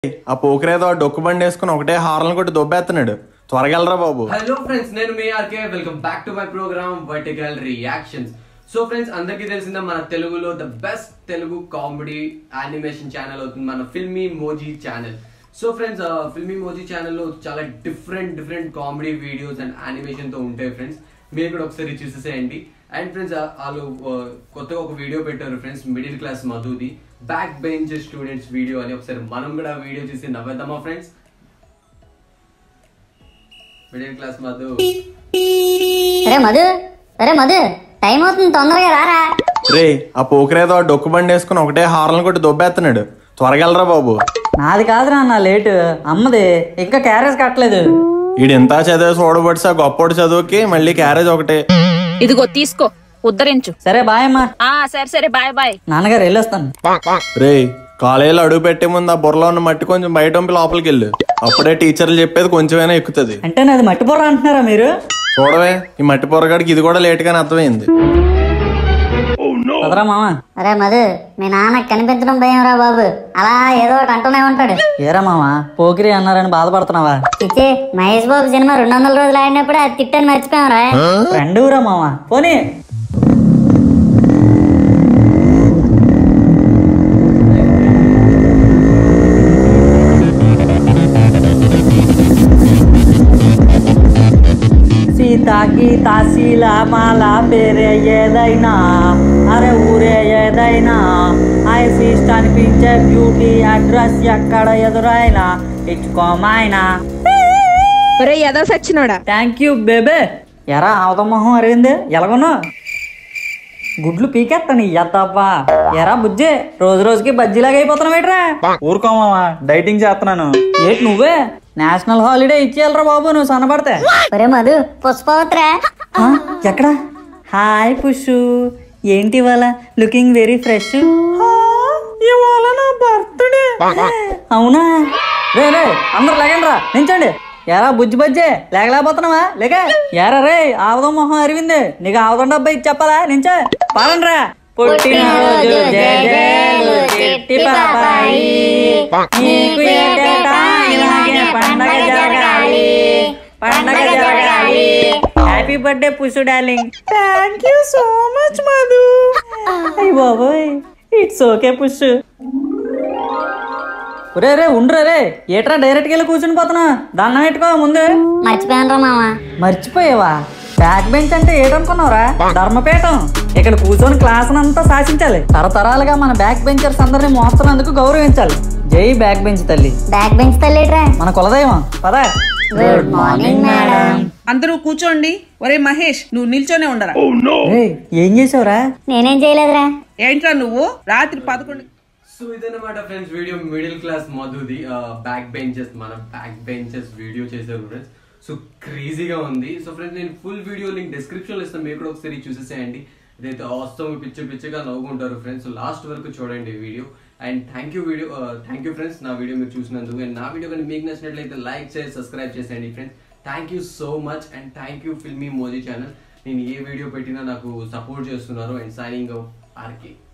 ఆ పోకరేదో ఆ డొక్కు బండి వేసుకుని ఒకటే హార్లను కొట్టి దొబ్బేస్తున్నాడు త్వరగా వెళ్ళరా బాబు హలో ఫ్రెండ్స్ నేను మీ RK welcome back to my program vertical reactions so friends అందరికీ తెలిసిందే మన తెలుగులో the best Telugu comedy animation channel అవుతుంది మన Filmy Moji channel so friends Filmy Moji ఛానల్లో చాలా different different comedy videos and animation తో ఉంటాయి ఫ్రెండ్స్ మీరు కూడా ఒకసారి చూసేసేయండి అండ్ ఫ్రెండ్స్ వాళ్ళు uh, కొత్తగా ఒక వీడియో పెట్టారు ఫ్రెండ్స్ మిడిల్ క్లాస్ మధుది బ్యాక్ బెంచ్ స్టూడెంట్స్ వీడియో అని ఒకసారి మనం కూడా వీడియో చూసి నవ్వేద్దామా ఫ్రెండ్స్ మిడిల్ క్లాస్ మధు అరే మధు అరే మధు టైం అవుతుంది తొందరగా రారా రే ఆ పోకరేదో ఆ డొక్కు బండి వేసుకుని ఒకటే హార్లను కొట్టి దొబ్బేస్తున్నాడు త్వరగా వెళ్ళరా బాబు నాది కాదురా నా లేటు అమ్మది ఇంకా క్యారేజ్ కట్టలేదు ఈడు ఎంత చదివే చూడబట్టి ఆ గొప్పోడు చదువుకి మళ్ళీ క్యారేజ్ ఒకటే ఇదిగో తీసుకో ఉద్ధరించు సరే బాయ్ అమ్మా ఆ సరే సరే బాయ్ బాయ్ నాన్నగారు వెళ్ళొస్తాను రే కాలేజీలో అడుగు పెట్టే ముందు ఆ బుర్రలో ఉన్న మట్టి కొంచెం బయట పంపి లోపలికి వెళ్ళు అప్పుడే టీచర్లు చెప్పేది కొంచెమైనా ఎక్కుతుంది అంటే నాది మట్టిపోరా అంటున్నారా మీరు చూడవే ఈ మట్టి పొరగాడికి ఇది కూడా లేట్ గానే అర్థమైంది కదరా మామ అరే మధు మీ నాన్నకి కనిపించడం భయం రా బాబు అలా ఏదో ఒకటి అంటూనే ఉంటాడు ఏరా మామ పోకిరి అన్నారని బాధపడుతున్నావా చిచ్చి మహేష్ బాబు సినిమా రెండు వందల రోజులు ఆడినప్పుడు అది తిట్టని మర్చిపోయాం రా ఫ్రెండ్ రా మామ పోనీ సీతాకి తాసీలా మాలా పేరే ఏదైనా అరే ఊరే ఏదైనా ఐసిస్ట్ అనిపించే బ్యూటీ అడ్రస్ ఎక్కడ ఎదురైనా ఇచ్చుకోమాయనా ఒరే యదో సచ్చినోడా థ్యాంక్ యూ బేబే ఎరా అవతమొహం అరిగింది ఎలాగొన్నా గుడ్లు పీకేస్తాను ఎత్తబ్బా ఎరా బుజ్జి రోజు రోజుకి బజ్జీలాగా అయిపోతున్నావు ఏంట్రా ఊరుకోమావా డైటింగ్ చేస్తున్నాను ఏంటి నువ్వే నేషనల్ హాలిడే ఇచ్చేయాలరా బాబు నువ్వు సన్నపడితే ఒరే మధు పుష్పవత్రా ఆ, ఎక్కడ హాయ్ పుషు ఏంటి ఇవాళ లుకింగ్ వెరీ ఫ్రెష్ ఇవాళ నా బర్త్డే అవునా రే రే అందరు లేకండి రా నించండి ఎరా బుజ్జి బజ్జే లేకలేకపోతున్నావా లేక ఎరా రే ఆవదం మొహం అరివింది నీకు ఆవదం డబ్బా ఇచ్చి చెప్పాలా నించో పాలండి రా పుట్టినరోజు జయజయలు చిట్టి పాపాయి నీకు ఏటేటా ఇలాగే పండగ జరగాలి పండగ జరగాలి హ్యాపీ బర్త్డే పుసు darling thank you so much Madhu అయ్య బాబోయ్ ఇట్స్ ఓకే పుష్ ఒరే రే ఉండ్రే రే ఏట్రా డైరెక్ట్కి వెళ్ళి కూర్చుని పోతున్నా దండం పెట్టుకో ముందు మర్చిపోయాను రా మామ మర్చిపోయావా బ్యాక్ బెంచ్ అంటే ఏటనుకున్నావురా ధర్మపీఠం ఇక్కడ కూర్చొని క్లాస్ అంతా శాసించాలి తరతరాలుగా మన బ్యాక్ బెంచర్స్ అందరినీ మోస్తున్నందుకు గౌరవించాలి జై బ్యాక్ బెంచ్ తల్లి బ్యాక్ బెంచ్ తల్లిట్రా మన కులదైవం పదా గుడ్ మార్నింగ్ మేడం అందరూ కూర్చోండి ఒరే మహేష్ నువ్వు నిల్చొనే ఉండరా ఏయ్, ఏం చేసావురా నేనేం చేయలేదురా ఏంట్రా నువ్వు రాత్రి పదకొండు సో ఇదన్నమాట ఫ్రెండ్స్ వీడియో మిడిల్ క్లాస్ మధుది బ్యాక్ బెంచెస్ మన బ్యాక్ బెంచెస్ వీడియో చేశారు ఫ్రెండ్స్ సో క్రేజీగా ఉంది సో ఫ్రెండ్స్ నేను ఫుల్ వీడియో లింక్ డిస్క్రిప్షన్ లో ఇస్తాను మీరు కూడా ఒకసారి చూసేసేయండి ఇదైతే అవసరం పిచ్చి పిచ్చిగా నవ్వుకుంటారు ఫ్రెండ్స్ లాస్ట్ వరకు చూడండి video and thank you video thank you friends నా వీడియో మీరు చూసినందుకు అండ్ నా వీడియో కానీ మీకు నచ్చినట్లయితే లైక్ చేసి సబ్స్క్రైబ్ చేసేయండి friends thank you so much and thank you Filmy Moji channel నేను ఏ వీడియో పెట్టినా నాకు సపోర్ట్ చేస్తున్నారు అండ్ సైనింగ్ ఆర్కే